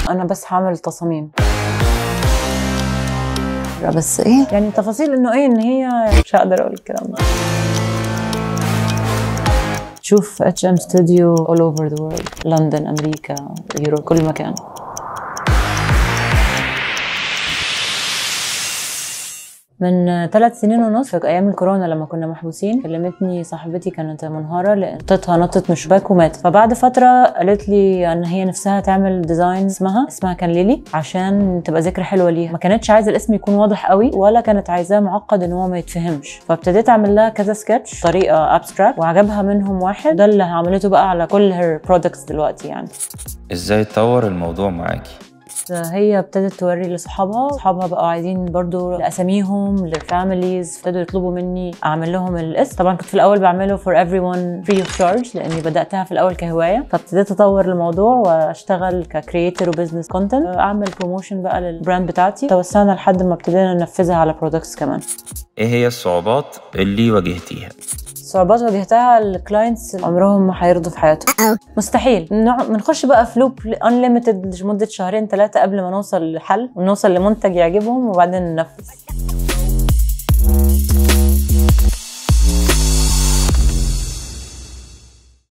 انا بس هعمل تصاميم بس ايه يعني تفاصيل انه ايه ان هي مش هقدر اقول الكلام ده تشوف اتش ام ستوديو اول اوفر ذا وورلد لندن امريكا يوروب كل مكان من ثلاث سنين ونص في ايام الكورونا لما كنا محبوسين كلمتني صاحبتي كانت منهاره لان خطتها نطت من الشباك وماتت فبعد فتره قالت لي ان هي نفسها تعمل ديزاين اسمها اسمها كان ليلي عشان تبقى ذكرى حلوه ليها ما كانتش عايزه الاسم يكون واضح قوي ولا كانت عايزاه معقد ان هو ما يتفهمش فابتديت اعمل لها كذا سكتش طريقه ابستراكت وعجبها منهم واحد ده اللي عملته بقى على كل هير برودكتس دلوقتي يعني ازاي اتطور الموضوع معاكي هي ابتدت توري لصحابها صحابها بقوا عايزين برضو لاساميهم للفاميليز ابتدوا يطلبوا مني اعمل لهم الاسم طبعا كنت في الاول بعمله for everyone free of charge لاني بداتها في الاول كهوايه فابتديت اطور الموضوع واشتغل ككرييتر وبزنس كونتنت اعمل بروموشن بقى للبراند بتاعتي توسعنا لحد ما ابتدينا ننفذها على برودكتس كمان ايه هي الصعوبات اللي واجهتيها صعوبات واجهتها الكلاينتس عمرهم ما هيرضوا في حياتهم مستحيل نوع- بنخش بقى في لوب انليمتد لمده شهرين ثلاثه قبل ما نوصل لحل ونوصل لمنتج يعجبهم وبعدين ننفذ